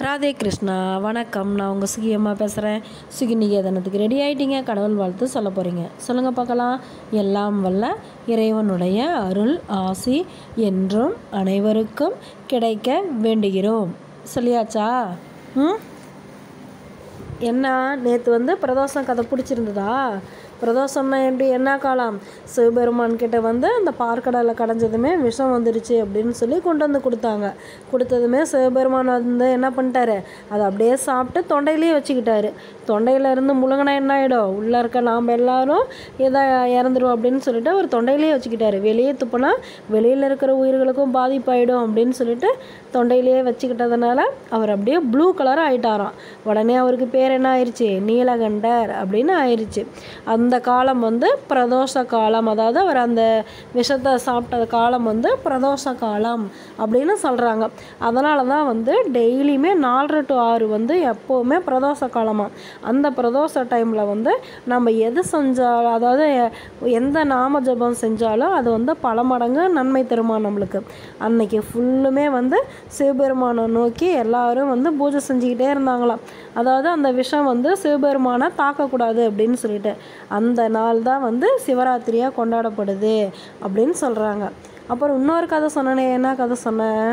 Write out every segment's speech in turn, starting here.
ராதே கிருஷ்ணா வணக்கம் நான் உங்கள் சுகியம்மா பேசுகிறேன் சுகி நிகேதனத்துக்கு ரெடி ஆகிட்டீங்க கடவுள் வாழ்த்து சொல்ல போகிறீங்க சொல்லுங்கள் பார்க்கலாம் எல்லாம் வல்ல இறைவனுடைய அருள் ஆசி என்றும் அனைவருக்கும் கிடைக்க வேண்டுகிறோம் சொல்லியாச்சா ம் என்ன நேற்று வந்து பிரதோஷம் கதை பிடிச்சிருந்ததா பிரதோஷம்னா எப்படி என்ன காலம் சிவபெருமான் கிட்ட வந்து அந்த பார்க்கடலை கடைஞ்சதுமே விஷம் வந்துடுச்சு அப்படின்னு சொல்லி கொண்டு வந்து கொடுத்தாங்க கொடுத்ததுமே சிவபெருமான் வந்து என்ன பண்ணிட்டாரு அதை அப்படியே சாப்பிட்டு தொண்டையிலேயே வச்சுக்கிட்டாரு தொண்டையில இருந்து முழுங்கினா என்ன ஆகிடும் உள்ளே இருக்க நாம் எல்லாரும் இதை இறந்துடும் அப்படின்னு சொல்லிட்டு அவர் தொண்டையிலேயே வச்சுக்கிட்டாரு வெளியே துப்புனா வெளியில் இருக்கிற உயிர்களுக்கும் பாதிப்பாயிடும் அப்படின்னு சொல்லிட்டு தொண்டையிலேயே வச்சுக்கிட்டதுனால அவர் அப்படியே ப்ளூ கலர் ஆயிட்டாராம் உடனே அவருக்கு பேர் என்ன ஆயிடுச்சு நீலகண்டர் அப்படின்னு ஆயிடுச்சு அந்த காலம் வந்து பிரதோஷ காலம் அதாவது அவர் அந்த விஷத்தை சாப்பிட்ட காலம் வந்து பிரதோஷ காலம் அப்படின்னு சொல்கிறாங்க அதனால தான் வந்து டெய்லியுமே நாலரை டு ஆறு வந்து எப்போவுமே பிரதோஷ காலமாக அந்த பிரதோஷ டைமில் வந்து நம்ம எது செஞ்சாலும் அதாவது எந்த நாம ஜபம் செஞ்சாலும் அது வந்து பல மடங்கு நன்மை தருமா நம்மளுக்கு அன்னைக்கு ஃபுல்லுமே வந்து சிவபெருமானை நோக்கி எல்லாரும் வந்து பூஜை செஞ்சுக்கிட்டே இருந்தாங்களாம் அதாவது அந்த விஷம் வந்து சிவபெருமானை தாக்கக்கூடாது அப்படின்னு சொல்லிட்டு அந்த நாள் தான் வந்து சிவராத்திரியாக கொண்டாடப்படுது அப்படின்னு சொல்கிறாங்க அப்புறம் இன்னொரு கதை சொன்னனே என்ன கதை சொன்னேன்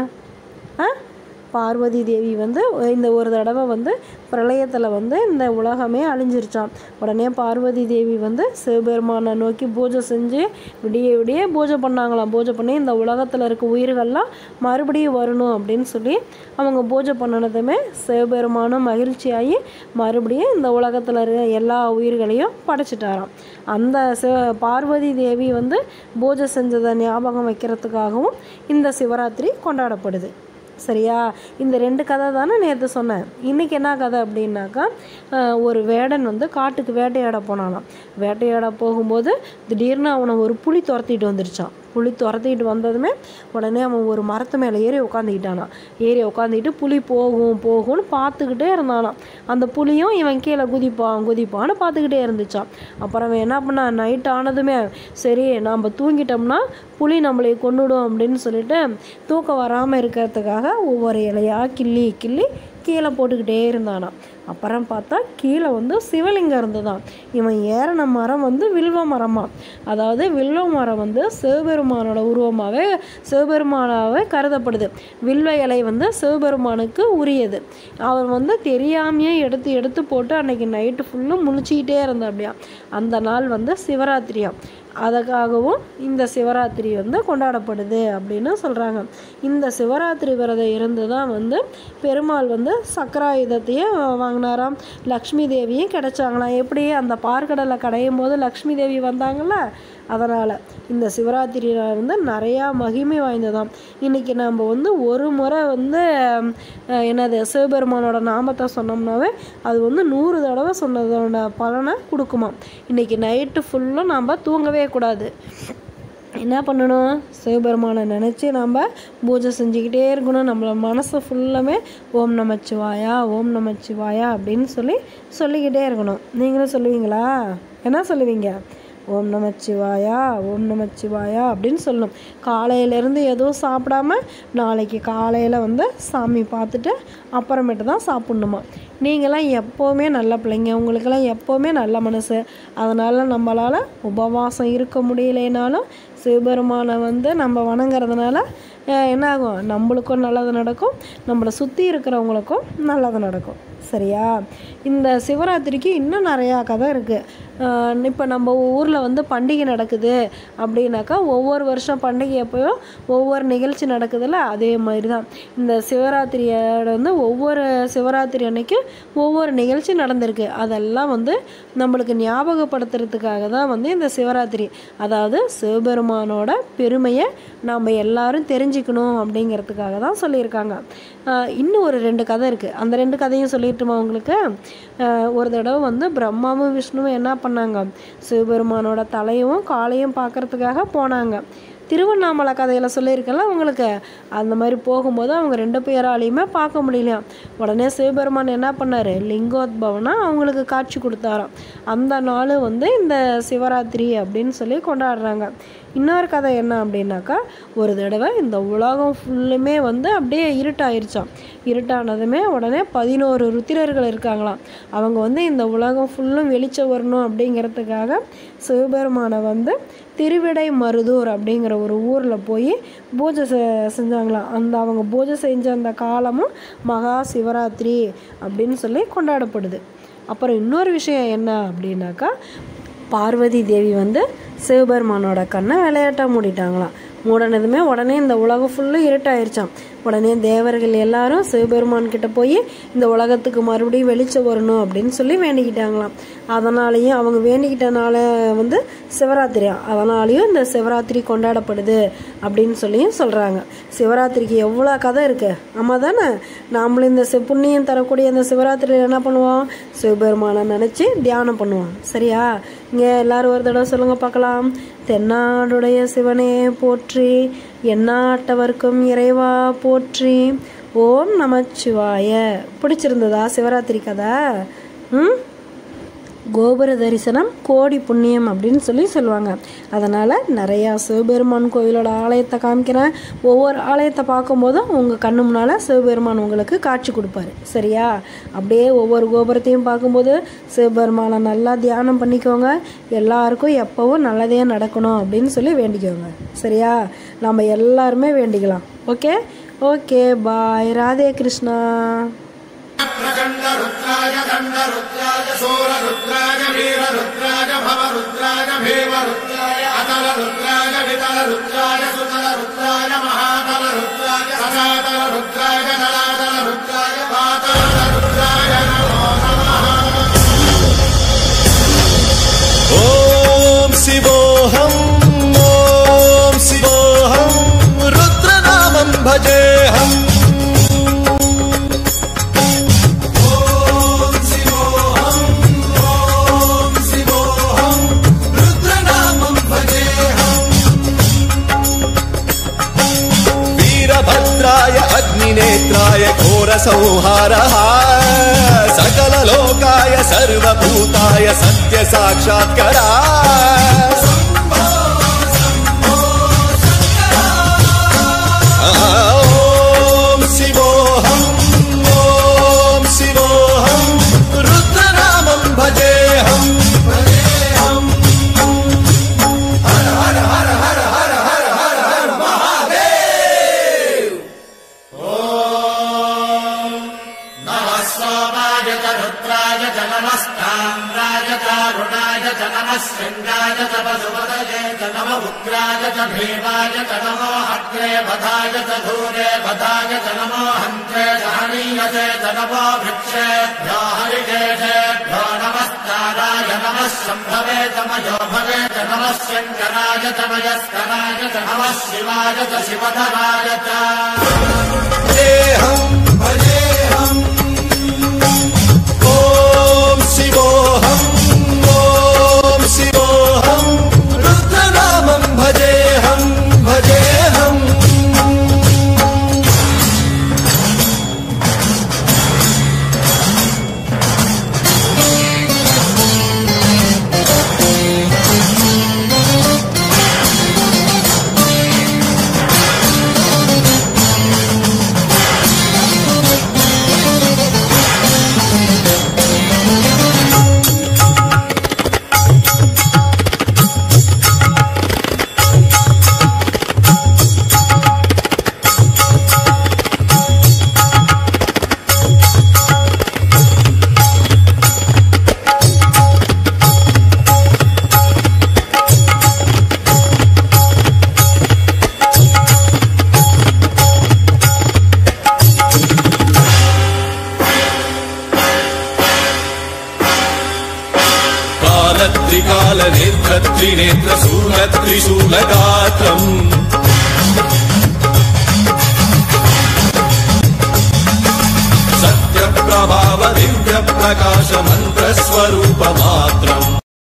ஆ பார்வதி தேவி வந்து இந்த ஒரு தடவை வந்து பிரளயத்தில் வந்து இந்த உலகமே அழிஞ்சிருச்சான் உடனே பார்வதி தேவி வந்து சிவபெருமானை நோக்கி பூஜை செஞ்சு விடிய விடிய பூஜை பண்ணாங்களாம் பூஜை பண்ணி இந்த உலகத்தில் இருக்க உயிர்கள்லாம் மறுபடியும் வரணும் அப்படின்னு சொல்லி அவங்க பூஜை பண்ணினதுமே சிவபெருமானும் மகிழ்ச்சியாகி மறுபடியும் இந்த உலகத்தில் இருக்க எல்லா உயிர்களையும் படைச்சிட்டாராம் அந்த சிவ பார்வதி தேவி வந்து பூஜை செஞ்சதை ஞாபகம் வைக்கிறதுக்காகவும் இந்த சிவராத்திரி கொண்டாடப்படுது சரியா இந்த ரெண்டு கதை தானே நேற்று சொன்னேன் இன்றைக்கி என்ன கதை அப்படின்னாக்கா ஒரு வேடன் வந்து காட்டுக்கு வேட்டையாட போனானாம் வேட்டையாட போகும்போது திடீர்னு அவனை ஒரு புலி துரத்திட்டு வந்துருச்சான் புலி துரத்திட்டு வந்ததுமே உடனே அவன் ஒரு மரத்து மேலே ஏறி உட்காந்துக்கிட்டானான் ஏறி உட்காந்துக்கிட்டு புலி போகும் போகும்னு பார்த்துக்கிட்டே இருந்தானாம் அந்த புலியும் இவன் கீழே குதிப்பான் குதிப்பான்னு பார்த்துக்கிட்டே இருந்துச்சான் அப்புறம் அவன் என்ன பண்ணான் நைட் ஆனதுமே சரி நாம் தூங்கிட்டோம்னா புலி நம்மளை கொண்டுடும் அப்படின்னு சொல்லிட்டு தூக்கம் வராமல் இருக்கிறதுக்காக ஒவ்வொரு இலையாக கிள்ளி கிள்ளி கீழே போட்டுக்கிட்டே இருந்தானாம் அப்புறம் பார்த்தா கீழே வந்து சிவலிங்கம் இருந்ததாம் இவன் ஏறின மரம் வந்து வில்வ மரமா அதாவது வில்வ மரம் வந்து சிவபெருமானோட உருவமாகவே சிவபெருமானாகவே கருதப்படுது வில்வ இலை வந்து சிவபெருமானுக்கு உரியது அவர் வந்து தெரியாமையே எடுத்து எடுத்து போட்டு அன்னைக்கு நைட்டு ஃபுல்லும் முழிச்சிக்கிட்டே இருந்தா அப்படியா அந்த நாள் வந்து சிவராத்திரியாம் அதுக்காகவும் இந்த சிவராத்திரி வந்து கொண்டாடப்படுது அப்படின்னு சொல்கிறாங்க இந்த சிவராத்திரி விரதம் இருந்து தான் வந்து பெருமாள் வந்து சக்கராயுதத்தையும் வாங்கினாராம் லக்ஷ்மி தேவியும் கிடைச்சாங்களாம் எப்படி அந்த பார்க்கடலை கடையும் போது லக்ஷ்மி தேவி வந்தாங்கள்ல அதனால் இந்த சிவராத்திரி வந்து நிறையா மகிமை வாய்ந்ததாம் இன்றைக்கி நம்ம வந்து ஒரு முறை வந்து என்னது சிவபெருமானோட நாமத்தை சொன்னோம்னாவே அது வந்து நூறு தடவை சொன்னதோட பலனை கொடுக்குமா இன்றைக்கி நைட்டு ஃபுல்லும் நாம் தூங்கவே கூடாது என்ன பண்ணணும் சிவபெருமானை நினச்சி நம்ம பூஜை செஞ்சுக்கிட்டே இருக்கணும் நம்மள மனசை ஃபுல்லாமே ஓம் நமச்சிவாயா ஓம் நமச்சிவாயா அப்படின்னு சொல்லி சொல்லிக்கிட்டே இருக்கணும் நீங்களும் சொல்லுவீங்களா என்ன சொல்லுவீங்க ஓம் நமச்சிவாயா ஓம் நமச்சிவாயா அப்படின்னு சொல்லணும் காலையிலேருந்து எதுவும் சாப்பிடாம நாளைக்கு காலையில் வந்து சாமி பார்த்துட்டு அப்புறமேட்டு தான் சாப்பிட்ணுமா நீங்களாம் எப்போவுமே நல்ல பிள்ளைங்க உங்களுக்கெல்லாம் எப்போவுமே நல்ல மனசு அதனால் நம்மளால் உபவாசம் இருக்க முடியலைனாலும் சிவபெருமானை வந்து நம்ம வணங்குறதுனால என்ன ஆகும் நம்மளுக்கும் நல்லது நடக்கும் நம்மளை சுற்றி இருக்கிறவங்களுக்கும் நல்லது நடக்கும் சரியா இந்த சிவராத்திரிக்கு இன்னும் நிறையா கதை இருக்குது இப்போ நம்ம ஊரில் வந்து பண்டிகை நடக்குது அப்படின்னாக்கா ஒவ்வொரு வருஷம் பண்டிகை எப்போயோ ஒவ்வொரு நிகழ்ச்சி நடக்குதுல்ல அதே மாதிரி தான் இந்த சிவராத்திரியோட வந்து ஒவ்வொரு சிவராத்திரி அன்னைக்கு ஒவ்வொரு நிகழ்ச்சி நடந்திருக்கு அதெல்லாம் வந்து நம்மளுக்கு ஞாபகப்படுத்துறதுக்காக தான் வந்து இந்த சிவராத்திரி அதாவது சிவபெருமானோட பெருமையை நாம் எல்லாரும் தெரிஞ்சுக்கணும் அப்படிங்கிறதுக்காக தான் சொல்லியிருக்காங்க இன்னும் ஒரு ரெண்டு கதை இருக்குது அந்த ரெண்டு கதையும் சொல்லிட்டுமா உங்களுக்கு ஒரு தடவை வந்து பிரம்மாவும் விஷ்ணுவும் என்ன பண்ணாங்க சிவபெருமானோட தலையும் காலையும் பார்க்கறதுக்காக போனாங்க திருவண்ணாமலை கதையில் சொல்லியிருக்கல உங்களுக்கு அந்த மாதிரி போகும்போது அவங்க ரெண்டு பேராலையுமே பார்க்க முடியலையாம் உடனே சிவபெருமான் என்ன பண்ணார் லிங்கோத்பவனா அவங்களுக்கு காட்சி கொடுத்தாராம் அந்த நாள் வந்து இந்த சிவராத்திரி அப்படின்னு சொல்லி கொண்டாடுறாங்க இன்னொரு கதை என்ன அப்படின்னாக்கா ஒரு தடவை இந்த உலகம் ஃபுல்லுமே வந்து அப்படியே இருட்டாயிருச்சாம் இருட்டானதுமே உடனே பதினோரு ருத்திரர்கள் இருக்காங்களாம் அவங்க வந்து இந்த உலகம் ஃபுல்லும் வெளிச்சம் வரணும் அப்படிங்கிறதுக்காக சிவபெருமானை வந்து திருவிடை மருதூர் அப்படிங்கிற ஒரு ஊரில் போய் பூஜை செ செஞ்சாங்களாம் அந்த அவங்க பூஜை செஞ்ச அந்த காலமும் மகா சிவராத்திரி அப்படின்னு சொல்லி கொண்டாடப்படுது அப்புறம் இன்னொரு விஷயம் என்ன அப்படின்னாக்கா பார்வதி தேவி வந்து சிவபெருமானோட கண்ணை விளையாட்டாக மூடிட்டாங்களாம் மூடினதுமே உடனே இந்த உலகம் ஃபுல்லும் இருட்டாயிருச்சாம் உடனே தேவர்கள் எல்லாரும் சிவபெருமான் கிட்ட போய் இந்த உலகத்துக்கு மறுபடியும் வெளிச்சம் வரணும் அப்படின்னு சொல்லி வேண்டிக்கிட்டாங்களாம் அதனாலேயும் அவங்க வேண்டிக்கிட்டனால வந்து சிவராத்திரி அதனாலேயும் இந்த சிவராத்திரி கொண்டாடப்படுது அப்படின்னு சொல்லியும் சொல்கிறாங்க சிவராத்திரிக்கு எவ்வளோ கதை இருக்கு ஆமாம் தானே நாமளும் இந்த சி- புண்ணியம் தரக்கூடிய இந்த சிவராத்திரியில் என்ன பண்ணுவோம் சிவபெருமானை நினச்சி தியானம் பண்ணுவோம் சரியா இங்கே எல்லாரும் ஒரு தடவை சொல்லுங்க பார்க்கலாம் தென்னாடுடைய சிவனே போற்றி எந்நாட்டவர்க்கும் இறைவா போற்றி ஓம் நமச்சிவாய பிடிச்சிருந்ததா சிவராத்திரி கதை ம் கோபுர தரிசனம் கோடி புண்ணியம் அப்படின்னு சொல்லி சொல்லுவாங்க அதனால் நிறையா சிவபெருமான் கோயிலோட ஆலயத்தை காமிக்கிறேன் ஒவ்வொரு ஆலயத்தை பார்க்கும்போதும் உங்கள் கண்ணு முன்னால் சிவபெருமான் உங்களுக்கு காட்சி கொடுப்பாரு சரியா அப்படியே ஒவ்வொரு கோபுரத்தையும் பார்க்கும்போது சிவபெருமானை நல்லா தியானம் பண்ணிக்கோங்க எல்லாருக்கும் எப்போவும் நல்லதே நடக்கணும் அப்படின்னு சொல்லி வேண்டிக்கோங்க சரியா நம்ம எல்லாருமே வேண்டிக்கலாம் okay okay bye Radhe Krishna प्रचण्ड रुद्राय दण्ड रुद्राय शूर रुद्राय वीर रुद्राय भव रुद्राय भीम रुद्राय अतल रुद्राय वितल रुद्राय सुतल रुद्राय महातल रुद्राय सदातल रुद्राय जलातल रुद्राय पातल रुद्राय नमो ॐ शिवोऽहम् ॐ शिवोऽहम् रुद्रनामं भजेऽहम् ॐ शिवोऽहम् ॐ शिवोऽहम् रुद्रनामं भजेऽहम् वीरभद्राय अग्निनेत्राय घोरसंहारः सकललोकाय सर्वभूताय सत्यसाक्षात्करा ॐ शिवोऽहम् ॐ शिवोऽहम् रुद्रनामं भजेऽहम् भजेऽहम् नमः सोमाय च रुद्राय च नमस्ताम्राय च अरुणाय च नमः शृङ्गाय च पशुपतये च नम उग्राय च भीमाय च नमो अग्रे बधाय च धूरे बधाय च नमो हन्त्रे च हनीयते च नमो वृक्षेभ्यो हरिकेशेभ्यो नमस्काराय नमः शम्भवे च मयो भवे च नमः शङ्कराय च मयस्कराय च नमः शिवाय च शिवधराय च भजेऽहम् भजेऽहम् ॐ शिवोऽहम् ॐ शिवोऽहम् रुद्रनामं भजेऽहम् भजेऽहम् कालत्रिकालनेत्रत्रिनेत्रशूलत्रिशूलगात्रम् सत्यप्रभाव दिव्यप्रकाश मन्त्रस्वरूपमात्रम्